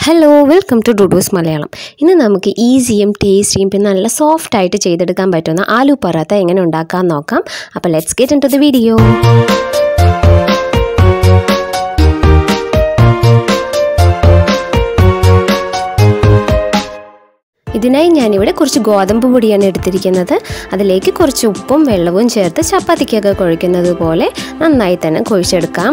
hello welcome to ഡുഡൂസ് മലയാളം ഇന്ന് നമുക്ക് ഈസിയും ടേസ്റ്റിയും പിന്നെ നല്ല സോഫ്റ്റ് ആയിട്ട് ചെയ്തെടുക്കാൻ പറ്റുന്ന ആലു പറാത്ത എങ്ങനെ ഉണ്ടാക്കാൻ നോക്കാം അപ്പോൾ let's get into the video ഇതിനായി ഞാനിവിടെ കുറച്ച് ഗോതമ്പ് പൊടിയാണ് എടുത്തിരിക്കുന്നത് അതിലേക്ക് കുറച്ച് ഉപ്പും വെള്ളവും ചേർത്ത് ചപ്പാത്തിക്കൊക്കെ കുഴയ്ക്കുന്നത് പോലെ നന്നായി തന്നെ കുഴിച്ചെടുക്കാം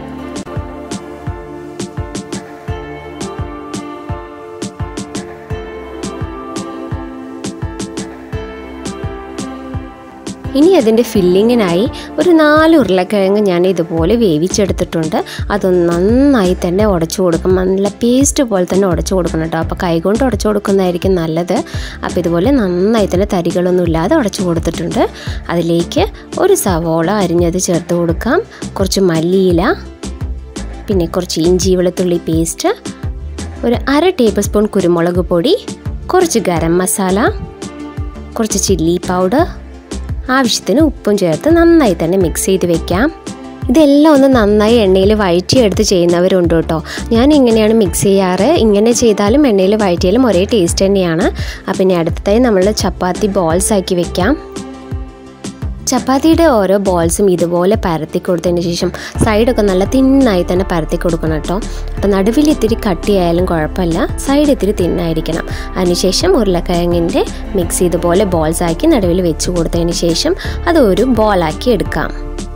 ഇനി അതിൻ്റെ ഫില്ലിങ്ങിനായി ഒരു നാല് ഉരുളക്കിഴങ്ങ് ഞാൻ ഇതുപോലെ വേവിച്ചെടുത്തിട്ടുണ്ട് അതൊന്ന് നന്നായി തന്നെ ഉടച്ചു കൊടുക്കും നല്ല പേസ്റ്റ് പോലെ തന്നെ ഉടച്ചു കൊടുക്കണം കേട്ടോ അപ്പോൾ കൈകൊണ്ട് ഉടച്ചു കൊടുക്കുന്നതായിരിക്കും നല്ലത് അപ്പോൾ ഇതുപോലെ നന്നായി തന്നെ തരികളൊന്നും ഇല്ലാതെ ഉടച്ചു കൊടുത്തിട്ടുണ്ട് അതിലേക്ക് ഒരു സവോള അരിഞ്ഞത് ചേർത്ത് കൊടുക്കാം കുറച്ച് മല്ലിയില പിന്നെ കുറച്ച് ഇഞ്ചി വെളുത്തുള്ളി പേസ്റ്റ് ഒരു അര ടേബിൾ സ്പൂൺ കുരുമുളക് പൊടി കുറച്ച് ഗരം മസാല കുറച്ച് ചില്ലി പൗഡർ ആവശ്യത്തിന് ഉപ്പും ചേർത്ത് നന്നായി തന്നെ മിക്സ് ചെയ്ത് വെക്കാം ഇതെല്ലാം ഒന്ന് നന്നായി എണ്ണയിൽ വഴറ്റിയെടുത്ത് ചെയ്യുന്നവരുണ്ട് കേട്ടോ ഞാൻ ഇങ്ങനെയാണ് മിക്സ് ചെയ്യാറ് ഇങ്ങനെ ചെയ്താലും എണ്ണയിൽ വഴറ്റിയാലും ഒരേ ടേസ്റ്റ് തന്നെയാണ് അപ്പം ഇനി അടുത്തതായി നമ്മൾ ചപ്പാത്തി ബോൾസ് ആക്കി വെക്കാം ചപ്പാത്തിയുടെ ഓരോ ബോൾസും ഇതുപോലെ പരത്തി കൊടുത്തതിന് ശേഷം സൈഡൊക്കെ നല്ല തിന്നായി തന്നെ പരത്തി കൊടുക്കണം കേട്ടോ അപ്പോൾ നടുവിൽ ഇത്തിരി കട്ടിയായാലും കുഴപ്പമില്ല സൈഡ് ഇത്തിരി തിന്നായിരിക്കണം അതിനുശേഷം ഉരുളക്കിഴങ്ങിൻ്റെ മിക്സ് ഇതുപോലെ ബോൾസ് ആക്കി നടുവിൽ വെച്ച് കൊടുത്തതിന് ശേഷം അത് ഒരു ബോളാക്കി എടുക്കാം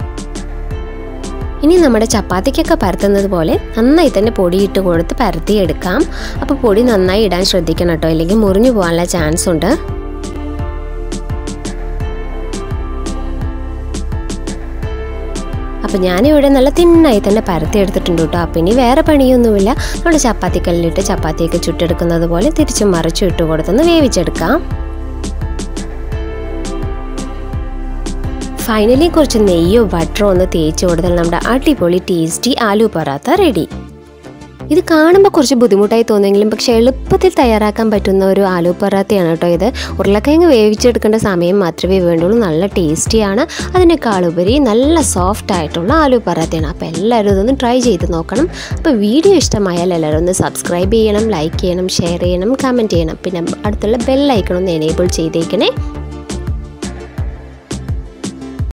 ഇനി നമ്മുടെ ചപ്പാത്തിക്കൊക്കെ പരത്തുന്നത് പോലെ നന്നായി തന്നെ പൊടിയിട്ട് കൊടുത്ത് പരത്തിയെടുക്കാം അപ്പോൾ പൊടി നന്നായി ഇടാൻ ശ്രദ്ധിക്കണം കേട്ടോ ഇല്ലെങ്കിൽ മുറിഞ്ഞു പോകാനുള്ള ചാൻസ് ഉണ്ട് അപ്പോൾ ഞാനിവിടെ നല്ല തിന്നായി തന്നെ പരത്തി എടുത്തിട്ടുണ്ട് കേട്ടോ അപ്പം ഇനി വേറെ പണിയൊന്നുമില്ല നമ്മൾ ചപ്പാത്തിക്കല്ലിട്ട് ചപ്പാത്തിയൊക്കെ ചുട്ടെടുക്കുന്നത് പോലെ തിരിച്ചും മറിച്ചും ഇട്ട് കൊടുത്തൊന്ന് വേവിച്ചെടുക്കാം ഫൈനലി കുറച്ച് നെയ്യോ ബട്ടറോ ഒന്ന് തേച്ച് കൊടുത്താൽ നമ്മുടെ അടിപൊളി ടേസ്റ്റി ആലു പറാത്ത റെഡി ഇത് കാണുമ്പോൾ കുറച്ച് ബുദ്ധിമുട്ടായി തോന്നുമെങ്കിലും പക്ഷേ എളുപ്പത്തിൽ തയ്യാറാക്കാൻ പറ്റുന്ന ഒരു ആലു പറാത്തയാണ് കേട്ടോ ഇത് ഉരുളക്കിഴങ്ങ് വേവിച്ചെടുക്കേണ്ട സമയം മാത്രമേ വേണ്ടുള്ളൂ നല്ല ടേസ്റ്റിയാണ് അതിനേക്കാളുപരി നല്ല സോഫ്റ്റ് ആയിട്ടുള്ള ആലു പറാത്തയാണ് അപ്പോൾ എല്ലാവരും ഇതൊന്ന് ട്രൈ ചെയ്ത് നോക്കണം അപ്പോൾ വീഡിയോ ഇഷ്ടമായാൽ എല്ലാവരും ഒന്ന് സബ്സ്ക്രൈബ് ചെയ്യണം ലൈക്ക് ചെയ്യണം ഷെയർ ചെയ്യണം കമൻറ്റ് ചെയ്യണം പിന്നെ അടുത്തുള്ള ബെല്ലൈക്കണം ഒന്ന് എനേബിൾ ചെയ്തേക്കണേ